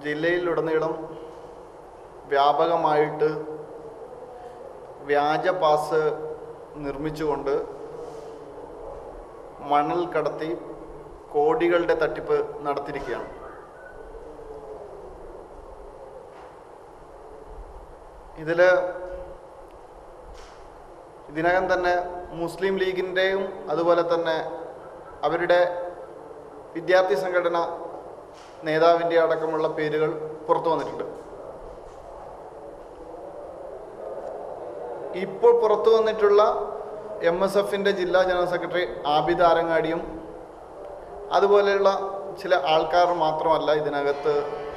ജില്ലയിലുടനീളം വ്യാപകമായിട്ട് വ്യാജ പാസ് നിർമ്മിച്ചുകൊണ്ട് മണൽ കടത്തി കോടികളുടെ തട്ടിപ്പ് നടത്തിയിരിക്കുകയാണ് ഇതിൽ ഇതിനകം തന്നെ മുസ്ലിം ലീഗിൻ്റെയും അതുപോലെ തന്നെ അവരുടെ വിദ്യാർത്ഥി സംഘടന നേതാവിൻ്റെ അടക്കമുള്ള പേരുകൾ പുറത്തു വന്നിട്ടുണ്ട് ഇപ്പോൾ പുറത്തു വന്നിട്ടുള്ള എം എസ് എഫിൻ്റെ ജില്ലാ ജനറൽ സെക്രട്ടറി ആബിദ് ആരങ്ങാടിയും അതുപോലെയുള്ള ചില ആൾക്കാർ മാത്രമല്ല ഇതിനകത്ത്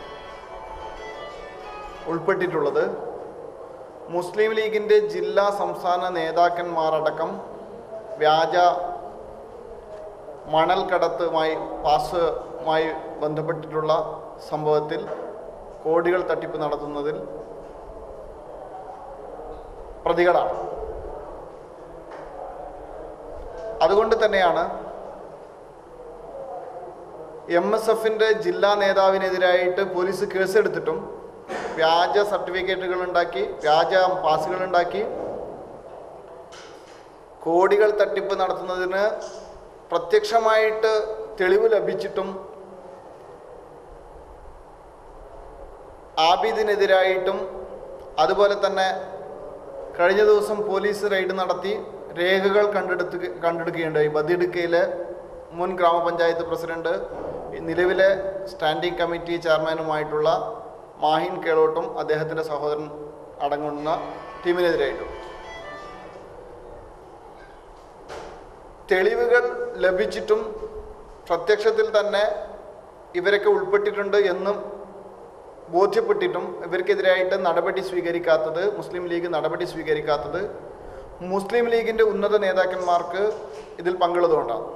ഉൾപ്പെട്ടിട്ടുള്ളത് മുസ്ലിം ലീഗിൻ്റെ ജില്ലാ സംസ്ഥാന നേതാക്കന്മാരടക്കം വ്യാജ മണൽ കടത്തുമായി പാസുമായി ബന്ധപ്പെട്ടിട്ടുള്ള സംഭവത്തിൽ കോടികൾ തട്ടിപ്പ് നടത്തുന്നതിൽ പ്രതികളാണ് അതുകൊണ്ട് തന്നെയാണ് എം എസ് എഫിൻ്റെ ജില്ലാ നേതാവിനെതിരായിട്ട് പോലീസ് കേസെടുത്തിട്ടും വ്യാജ സർട്ടിഫിക്കറ്റുകൾ ഉണ്ടാക്കി വ്യാജ പാസുകൾ ഉണ്ടാക്കി കോടികൾ തട്ടിപ്പ് നടത്തുന്നതിന് പ്രത്യക്ഷമായിട്ട് തെളിവ് ലഭിച്ചിട്ടും ആബിദിനെതിരായിട്ടും അതുപോലെ തന്നെ കഴിഞ്ഞ ദിവസം പോലീസ് റെയ്ഡ് നടത്തി രേഖകൾ കണ്ടെടുത്ത് കണ്ടെടുക്കുകയുണ്ടായി ബദിടുക്കയിലെ മുൻ ഗ്രാമപഞ്ചായത്ത് പ്രസിഡന്റ് നിലവിലെ സ്റ്റാൻഡിംഗ് കമ്മിറ്റി ചെയർമാനുമായിട്ടുള്ള മാഹിൻ കേളോട്ടും അദ്ദേഹത്തിൻ്റെ സഹോദരൻ അടങ്ങുന്ന ടീമിനെതിരായിട്ടും തെളിവുകൾ ലഭിച്ചിട്ടും പ്രത്യക്ഷത്തിൽ തന്നെ ഇവരൊക്കെ ഉൾപ്പെട്ടിട്ടുണ്ട് എന്നും ബോധ്യപ്പെട്ടിട്ടും ഇവർക്കെതിരായിട്ട് നടപടി സ്വീകരിക്കാത്തത് മുസ്ലിം ലീഗ് നടപടി സ്വീകരിക്കാത്തത് മുസ്ലിം ലീഗിൻ്റെ ഉന്നത നേതാക്കന്മാർക്ക് ഇതിൽ പങ്കുള്ളതുകൊണ്ടാണ്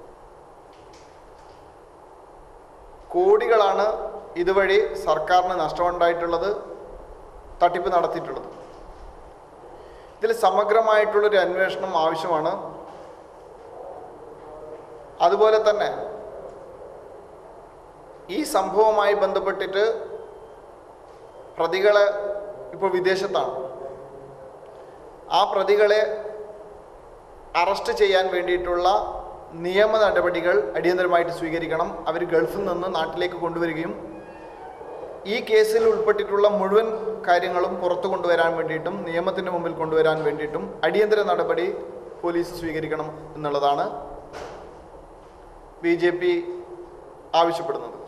കോടികളാണ് ഇതുവഴി സർക്കാരിന് നഷ്ടമുണ്ടായിട്ടുള്ളത് തട്ടിപ്പ് നടത്തിയിട്ടുള്ളത് ഇതിൽ സമഗ്രമായിട്ടുള്ളൊരു അന്വേഷണം ആവശ്യമാണ് അതുപോലെ തന്നെ ഈ സംഭവവുമായി ബന്ധപ്പെട്ടിട്ട് പ്രതികളെ ഇപ്പോൾ വിദേശത്താണ് ആ പ്രതികളെ അറസ്റ്റ് ചെയ്യാൻ വേണ്ടിയിട്ടുള്ള നിയമ നടപടികൾ അടിയന്തരമായിട്ട് സ്വീകരിക്കണം അവർ ഗൾഫിൽ നിന്ന് നാട്ടിലേക്ക് കൊണ്ടുവരികയും ഈ കേസിൽ ഉൾപ്പെട്ടിട്ടുള്ള മുഴുവൻ കാര്യങ്ങളും പുറത്തു കൊണ്ടുവരാൻ വേണ്ടിയിട്ടും നിയമത്തിന് മുമ്പിൽ കൊണ്ടുവരാൻ വേണ്ടിയിട്ടും അടിയന്തര നടപടി പോലീസ് സ്വീകരിക്കണം എന്നുള്ളതാണ് ബി ജെ പി ആവശ്യപ്പെടുന്നത്